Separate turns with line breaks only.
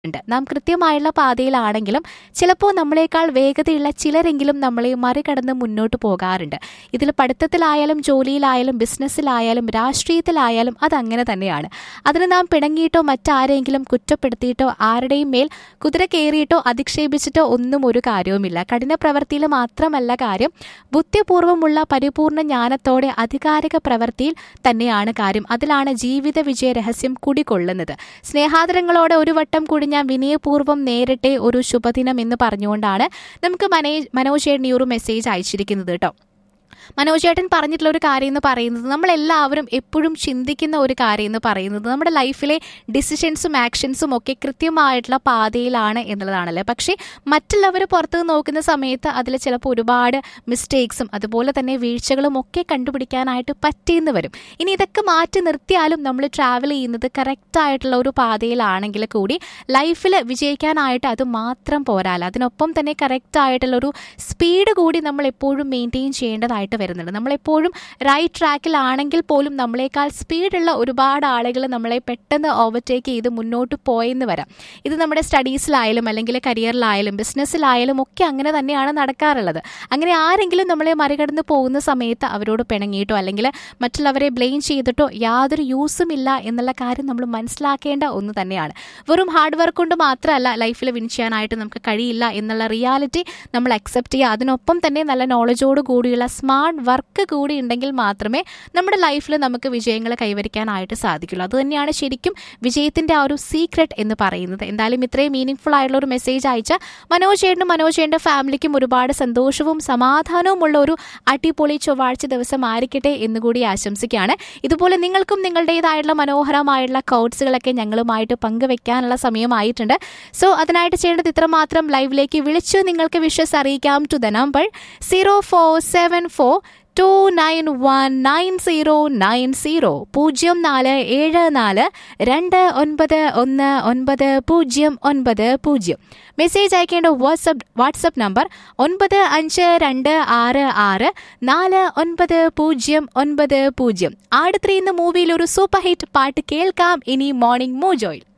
ഉണ്ട് നാം കൃത്യമായുള്ള പാതയിലാണെങ്കിലും ചിലപ്പോൾ നമ്മളെക്കാൾ വേഗതയുള്ള ചിലരെങ്കിലും നമ്മളെ മറികടന്ന് മുന്നോട്ട് പോകാറുണ്ട് ഇതിൽ പഠിത്തത്തിലായാലും ജോലിയിലായാലും ബിസിനസ്സിലായാലും രാഷ്ട്രീയത്തിലായാലും അതങ്ങനെ തന്നെയാണ് അതിന് നാം പിണങ്ങിയിട്ടോ മറ്റാരെങ്കിലും കുറ്റപ്പെടുത്തിയിട്ടോ ആരുടെയും മേൽ കുതിര കയറിയിട്ടോ അധിക്ഷേപിച്ചിട്ടോ ഒന്നും ഒരു കാര്യവുമില്ല കഠിന പ്രവൃത്തിയിൽ മാത്രമല്ല കാര്യം ബുദ്ധിപൂർവ്വമുള്ള പരിപൂർണ ജ്ഞാനത്തോടെ അധികാരിക പ്രവൃത്തിയിൽ തന്നെയാണ് കാര്യം അതിലാണ് ജീവിത വിജയ രഹസ്യം കുടികൊള്ളുന്നത് സ്നേഹാദരങ്ങളോടെ ഒരു വട്ടം കൂടി ഞാൻ വിനയപൂർവ്വം നേരിട്ടെ ഒരു ശുഭദിനം എന്ന് പറഞ്ഞുകൊണ്ടാണ് നമുക്ക് മനേ മനോജ് ചേട്ടൻ ഈ ഒരു മെസ്സേജ് അയച്ചിരിക്കുന്നത് കേട്ടോ മനോജ് ചേട്ടൻ പറഞ്ഞിട്ടുള്ള ഒരു കാര്യം എന്ന് പറയുന്നത് നമ്മളെല്ലാവരും എപ്പോഴും ചിന്തിക്കുന്ന ഒരു കാര്യം എന്ന് പറയുന്നത് നമ്മുടെ ലൈഫിലെ ഡിസിഷൻസും ആക്ഷൻസും ഒക്കെ കൃത്യമായിട്ടുള്ള പാതയിലാണ് എന്നുള്ളതാണല്ലേ പക്ഷേ മറ്റുള്ളവർ പുറത്ത് നിന്ന് നോക്കുന്ന സമയത്ത് അതിൽ ചിലപ്പോൾ ഒരുപാട് മിസ്റ്റേക്സും അതുപോലെ തന്നെ വീഴ്ചകളും ഒക്കെ കണ്ടുപിടിക്കാനായിട്ട് പറ്റിയെന്ന് വരും ഇനി ഇതൊക്കെ മാറ്റി നിർത്തിയാലും നമ്മൾ ട്രാവൽ ചെയ്യുന്നത് കറക്റ്റ് ആയിട്ടുള്ള ഒരു പാതയിലാണെങ്കിൽ കൂടി ലൈഫിൽ വിജയിക്കാനായിട്ട് അത് മാത്രം പോരാല അതിനൊപ്പം തന്നെ കറക്റ്റ് ആയിട്ടുള്ള ഒരു സ്പീഡ് കൂടി നമ്മൾ എപ്പോഴും മെയിൻറ്റെയിൻ ചെയ്യേണ്ടതായിട്ട് വരുന്നുണ്ട് നമ്മളെപ്പോഴും റൈറ്റ് ട്രാക്കിലാണെങ്കിൽ പോലും നമ്മളെക്കാൾ സ്പീഡുള്ള ഒരുപാട് ആളുകൾ നമ്മളെ പെട്ടെന്ന് ഓവർടേക്ക് ചെയ്ത് മുന്നോട്ട് പോയെന്ന് വരാം ഇത് നമ്മുടെ സ്റ്റഡീസിലായാലും അല്ലെങ്കിൽ കരിയറിലായാലും ബിസിനസ്സിലായാലും ഒക്കെ അങ്ങനെ തന്നെയാണ് നടക്കാറുള്ളത് അങ്ങനെ ആരെങ്കിലും നമ്മളെ മറികടന്ന് പോകുന്ന സമയത്ത് അവരോട് പിണങ്ങിയിട്ടോ അല്ലെങ്കിൽ മറ്റുള്ളവരെ ബ്ലെയിം ചെയ്തിട്ടോ യാതൊരു യൂസും ഇല്ല എന്നുള്ള കാര്യം നമ്മൾ മനസ്സിലാക്കേണ്ട ഒന്ന് തന്നെയാണ് വെറും ഹാർഡ് വർക്ക് കൊണ്ട് മാത്രമല്ല ലൈഫിൽ വിൻ ചെയ്യാനായിട്ട് നമുക്ക് കഴിയില്ല എന്നുള്ള റിയാലിറ്റി നമ്മൾ അക്സെപ്റ്റ് ചെയ്യുക അതിനൊപ്പം തന്നെ നല്ല നോളജോട് കൂടിയുള്ള സ്മാർട്ട് വർക്ക് കൂടി ഉണ്ടെങ്കിൽ മാത്രമേ നമ്മുടെ ലൈഫിൽ നമുക്ക് വിജയങ്ങൾ കൈവരിക്കാനായിട്ട് സാധിക്കുള്ളൂ അത് തന്നെയാണ് ശരിക്കും വിജയത്തിന്റെ ആ ഒരു സീക്രട്ട് എന്ന് പറയുന്നത് എന്തായാലും ഇത്രയും മീനിങ് ഫുൾ ആയിട്ടുള്ള ഒരു മെസ്സേജ് അയച്ച മനോജ് ചേട്ടനും മനോജ് ചേട്ടൻ്റെ ഫാമിലിക്കും ഒരുപാട് സന്തോഷവും സമാധാനവുമുള്ള ഒരു അടിപൊളി ചൊവ്വാഴ്ച ദിവസം ആയിരിക്കട്ടെ എന്നുകൂടി ആശംസിക്കുകയാണ് ഇതുപോലെ നിങ്ങൾക്കും നിങ്ങളുടേതായിട്ടുള്ള മനോഹരമായിട്ടുള്ള കോഡ്സുകളൊക്കെ ഞങ്ങളുമായിട്ട് പങ്കുവെക്കാനുള്ള സമയമായിട്ടുണ്ട് സോ അതിനായിട്ട് ചെയ്യേണ്ടത് ഇത്രമാത്രം ലൈവിലേക്ക് വിളിച്ചു നിങ്ങൾക്ക് വിഷസ് അറിയിക്കാം to the number zero four seven four two nine one nine zero nine zero പൂജ്യം നാല് ഏഴ് നാല് രണ്ട് ഒൻപത് ഒന്ന് ഒൻപത് പൂജ്യം ഒൻപത് പൂജ്യം മെസ്സേജ് അയക്കേണ്ട വാട്സപ്പ് വാട്സപ്പ് നമ്പർ ഒൻപത് അഞ്ച് രണ്ട് ആറ് ആറ് നാല് ഒൻപത് പൂജ്യം ഒൻപത് പൂജ്യം ആടുത്രി എന്ന മൂവിയിൽ ഒരു സൂപ്പർ ഹിറ്റ് പാട്ട് കേൾക്കാം ഇനി മോർണിംഗ് മോജോയിൽ